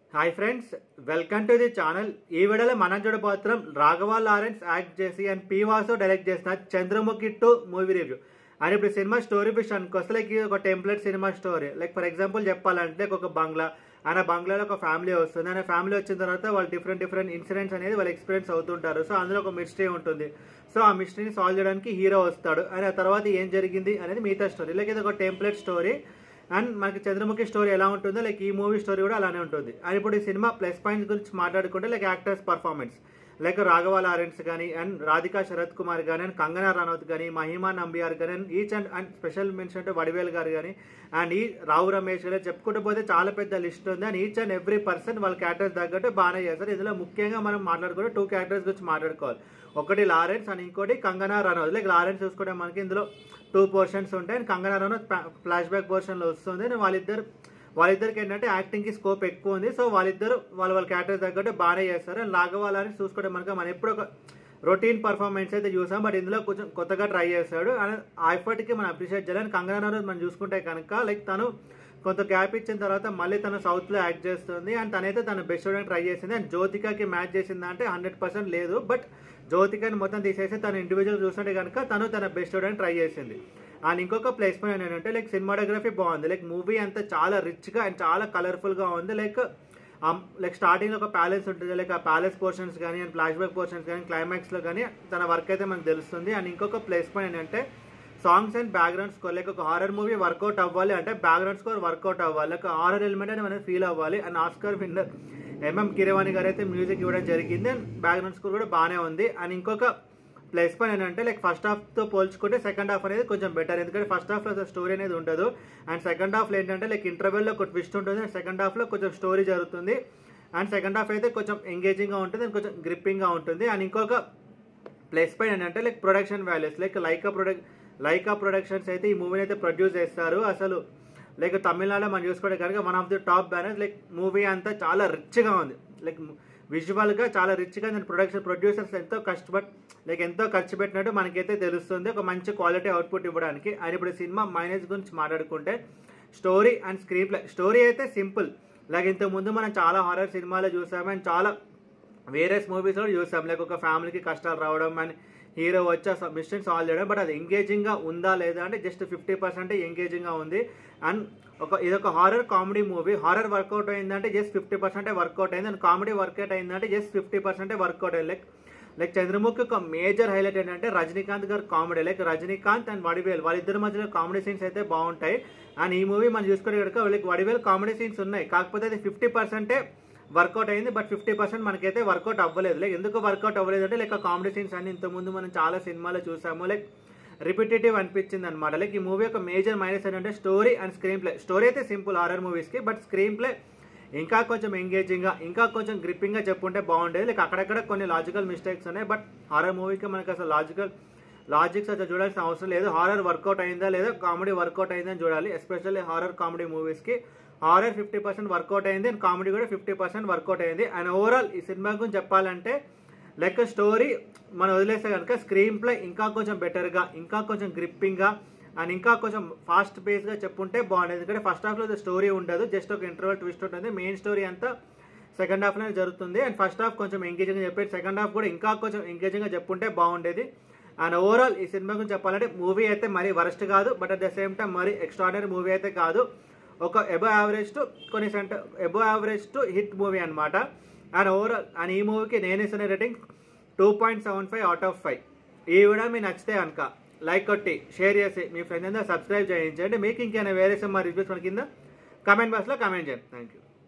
hi friends welcome to the channel ఈ వీడియోలో మనం చూడబోతున్నాం రాఘవ లారెన్స్ యాక్ట్ చేసి అండ్ పి వాసు డైరెక్ట్ చేసిన Chandramukhi two movie review and ఇప్పుడు సినిమా స్టోరీ విషయానికి వస్తే లైక్ ఇది ఒక template cinema story like for example చెప్పాలంటే ఒక బంగ్లా ఆయన బంగ్లాలో ఒక ఫ్యామిలీ వస్తుంది ఆయన ఫ్యామిలీ వచ్చిన తర్వాత వాళ్ళు డిఫరెంట్ డిఫరెంట్ ఇన్సిడెంట్స్ అనేది వాళ్ళు ఎక్స్పీరియన్స్ అవుతుంటారు సో అందులో ఒక మిస్టరీ ఉంటుంది సో ఆ మిస్టరీని సాల్వ్ చేయడానికి హీరో వస్తాడు అండ్ ఆ తర్వాత ఏం జరిగింది అనేది మిగతా స్టోరీ లైక్ ఇది ఒక టెంప్లెట్ స్టోరీ అండ్ మనకి చంద్రముఖి స్టోరీ ఎలా ఉంటుందో లైక్ ఈ మూవీ స్టోరీ కూడా అలానే ఉంటుంది అండ్ ఇప్పుడు ఈ సినిమా ప్లస్ పాయింట్స్ గురించి మాట్లాడుకుంటే like actors performance like Raghava Lawrence కానీ అండ్ రాధికా శరత్ కుమార్ కానీ అండ్ కంగనా రనౌత్ కానీ మహిమా నంబియార్ కానీ and each and and special mention అంటే వడివేల్ గారు కానీ అండ్ ఈ రావు రమేష్ గారు చెప్పుకుంటూ పోతే చాలా పెద్ద లిస్ట్ ఉంది and each and every person వాళ్ళ క్యారెక్టర్స్ తగ్గట్టు బాగానే చేస్తారు ఇందులో ముఖ్యంగా మనం మాట్లాడుకుంటే టూ క్యారెక్టర్స్ గురించి మాట్లాడుకోవాలి ఒకటి లారెన్స్ అండ్ ఇంకోటి కంగనా రనౌత్ లైక్ లారెన్స్ చూసుకుంటే మనకి ఇందులో టూ పోర్షన్స్ ఉంటాయి and Kangana Ranaut flashback పోర్షన్లో వస్తుంది అండ్ వాళ్ళిద్దరు వాళ్ళిద్దరికి ఏంటంటే యాక్టింగ్కి స్కోప్ ఎక్కువ ఉంది సో వాళ్ళిద్దరు వాళ్ళ వాళ్ళ క్యారెక్టర్ తగ్గట్టు బాగానే చేస్తారు అండ్ లాగవాలని చూసుకుంటే మనకి మనం ఎప్పుడు ఒక రొటీన్ పర్ఫార్మెన్స్ అయితే చూసాం బట్ ఇందులో కొంచెం కొత్తగా ట్రై చేస్తాడు అండ్ ఆ ఎఫర్ట్కి మనం అప్రిషియేట్ చేయాలి కంగనా రనౌత్ మనం చూసుకుంటే కనుక లైక్ తను కొంత గ్యాప్ ఇచ్చిన తర్వాత మళ్ళీ తను సౌత్లో యాక్ట్ చేస్తుంది అండ్ తనైతే తన బెస్ట్ చూడడానికి ట్రై చేసింది అండ్ జ్యోతికకి మ్యాచ్ చేసిందా అంటే హండ్రెడ్ పర్సెంట్ లేదు బట్ జ్యోతికని మొత్తం తీసేసి తను ఇండివిజువల్ చూస్తుంటే కనుక తను తన బెస్ట్ చూడడానికి ట్రై చేసింది అండ్ ఇంకొక ప్లేస్ పాయింట్ ఏంటంటే లైక్ సినిమాటోగ్రఫీ బాగుంది లైక్ మూవీ అంతా చాలా రిచ్గా అండ్ చాలా కలర్ఫుల్గా ఉంది లైక్ లైక్ స్టార్టింగ్ ఒక ప్యాలెస్ ఉంటుంది లైక్ ఆ ప్యాలెస్ పోర్షన్స్ కానీ అండ్ ఫ్లాష్ బ్యాక్ పోర్షన్స్ కానీ క్లైమాక్స్లో కానీ తన వర్క్ అయితే మనకు తెలుస్తుంది అండ్ ఇంకొక ప్లేస్ పాయింట్ ఏంటంటే songs and background score like ఒక హారర్ మూవీ వర్కౌట్ అవ్వాలి అంటే బ్యాక్గ్రౌండ్ స్కోర్ వర్కౌట్ అవ్వాలి లైక్ హారర్ ఎలిమెంట్ అని మనం ఫీల్ అవ్వాలి and Oscar winner MM Keeravani garu అయితే మ్యూజిక్ ఇవ్వడం జరిగింది అండ్ బ్యాక్గ్రౌండ్ స్కోర్ కూడా బాగానే ఉంది అండ్ ఇంకొక ప్లస్ పాయింట్ ఏంటంటే లైక్ ఫస్ట్ హాఫ్తో పోల్చుకుంటే సెకండ్ హాఫ్ అనేది కొంచెం బెటర్ ఎందుకంటే ఫస్ట్ హాఫ్లో అసలు స్టోరీ అనేది ఉండదు అండ్ సెకండ్ హాఫ్లో ఏంటంటే లైక్ ఇంటర్వెల్లో ఒక ట్విస్ట్ ఉంటుంది అండ్ సెకండ్ హాఫ్లో కొంచెం స్టోరీ జరుగుతుంది అండ్ సెకండ్ హాఫ్ అయితే కొంచెం ఎంగేజింగ్గా ఉంటుంది అండ్ కొంచెం గ్రిప్పింగ్గా ఉంటుంది అండ్ ఇంకొక ప్లస్ పాయింట్ ఏంటంటే like production values like Lyca product Lyca productions అయితే ఈ మూవీని అయితే ప్రొడ్యూస్ చేస్తారు అసలు లైక్ తమిళనాడులో మనం చూసుకుంటే కనుక one of the top banners like movie అంతా చాలా రిచ్గా ఉంది లైక్ విజువల్గా చాలా రిచ్గా నేను ప్రొడక్షన్ ప్రొడ్యూసర్స్ ఎంతో కష్టపడి లైక్ ఎంతో ఖర్చు పెట్టినట్టు మనకైతే తెలుస్తుంది ఒక మంచి క్వాలిటీ అవుట్పుట్ ఇవ్వడానికి అండ్ ఇప్పుడు సినిమా మైనస్ గురించి మాట్లాడుకుంటే story and screen play story అయితే సింపుల్ లైక్ ఇంతకు ముందు మనం చాలా హారర్ సినిమాలు చూసాము అండ్ చాలా వేరియస్ మూవీస్ కూడా చూసాం లైక్ ఒక ఫ్యామిలీకి కష్టాలు రావడం అండ్ హీరో వచ్చి మిస్టేక్ సాల్వ్ చేయడం బట్ అది ఎంగేజింగ్గా ఉందా లేదా అంటే జస్ట్ ఫిఫ్టీ పర్సెంట్ ఎంగేజింగ్గా ఉంది అండ్ ఒక ఇదొక horror comedy movie horror work out అయిందంటే జస్ట్ ఫిఫ్టీ పర్సెంటే వర్కౌట్ అయింది అండ్ కామెడీ వర్కౌట్ అయిందంటే జస్ట్ ఫిఫ్టీ పర్సెంటే వర్కౌట్ అయింది లైక్ లైక్ చంద్రముఖి ఒక మేజర్ హైలైట్ ఏంటంటే Rajinikanth garu comedy like Rajinikanth and Vadivel వాళ్ళిద్దరి మధ్యలో కామెడీ సీన్స్ అయితే బాగుంటాయి అండ్ ఈ మూవీ మనం చూసుకునే కనుక లైక్ వడివేల్ కామెడీ సీన్స్ ఉన్నాయి కాకపోతే అది ఫిఫ్టీ పర్సెంటే వర్కౌట్ అయింది బట్ ఫిఫ్టీ పర్సెంట్ మనకైతే వర్కౌట్ అవ్వలేదు లైక్ ఎందుకు వర్కౌట్ అవ్వలేదు అంటే లైక్ కామెడీ సీన్స్ అన్ని ఇంతకుముందు మనం చాలా సినిమాలో చూసాము లైక్ రిపిటేటివ్ అనిపించింది అనమాట లైక్ ఈ మూవీ ఒక మేజర్ మైనస్ ఏంటంటే story and screen play story అయితే సింపుల్ హారర్ మూవీస్కి బట్ స్క్రీన్ ప్లే ఇంకా కొంచెం ఎంగేజింగ్గా ఇంకా కొంచెం గ్రిప్పింగ్గా చెప్పుంటే బాగుండేది లైక్ అక్కడక్కడ కొన్ని లాజికల్ మిస్టేక్స్ ఉన్నాయి బట్ హారర్ మూవీకి మనకి అసలు లాజికల్ లాజిక్స్ అసలు చూడాల్సిన అవసరం లేదు హారర్ వర్కౌట్ అయిందా లేదా కామెడీ వర్కౌట్ అయిందా అని చూడాలి ఎస్పెషల్లీ హారర్ కామెడీ మూవీస్కి హారర్ ఫిఫ్టీ పర్సెంట్ వర్కౌట్ అయింది అండ్ కామెడీ కూడా ఫిఫ్టీ పర్సెంట్ వర్కౌట్ అయింది అండ్ ఓవరాల్ ఈ సినిమా గురించి చెప్పాలంటే లైక్ స్టోరీ మనం వదిలేస్తే కనుక స్క్రీన్ ప్లే ఇంకా కొంచెం బెటర్గా ఇంకా కొంచెం గ్రిప్పింగ్గా అండ్ ఇంకా కొంచెం ఫాస్ట్ పేస్గా చెప్పుంటే బాగుండేది ఎందుకంటే ఫస్ట్ హాఫ్లో స్టోరీ ఉండదు జస్ట్ ఒక ఇంటర్వల్ ట్విస్ట్ ఉంటుంది మెయిన్ స్టోరీ అంతా సెకండ్ హాఫ్లోనే జరుగుతుంది అండ్ ఫస్ట్ హాఫ్ కొంచెం ఎంగేజింగ్గా చెప్పేది సెకండ్ హాఫ్ కూడా ఇంకా కొంచెం ఎంగేజింగ్గా చెప్పుంటే బాగుండేది అండ్ ఓవరాల్ ఈ సినిమా గురించి చెప్పాలంటే మూవీ అయితే మరీ వరస్ట్ కాదు but at the same time మరీ ఎక్స్ట్రాడినరీ మూవీ అయితే కాదు ఒక ఎబో యావరేజ్ టు కొన్ని center above average to hit movie అనమాట అండ్ ఓవరాల్ అండ్ ఈ మూవీకి నేను ఇస్తున్న rating two point seven five out of five ఈ వీడియో మీకు నచ్చితే కనుక లైక్ కొట్టి షేర్ చేసి మీ ఫ్రెండ్స్ అందరూ సబ్స్క్రైబ్ చేయించండి మీకు ఇంకేమైనా వేరే సినిమా రివ్యూస్ మన కింద కమెంట్ బాక్స్లో కమెంట్ చేయండి థ్యాంక్ యూ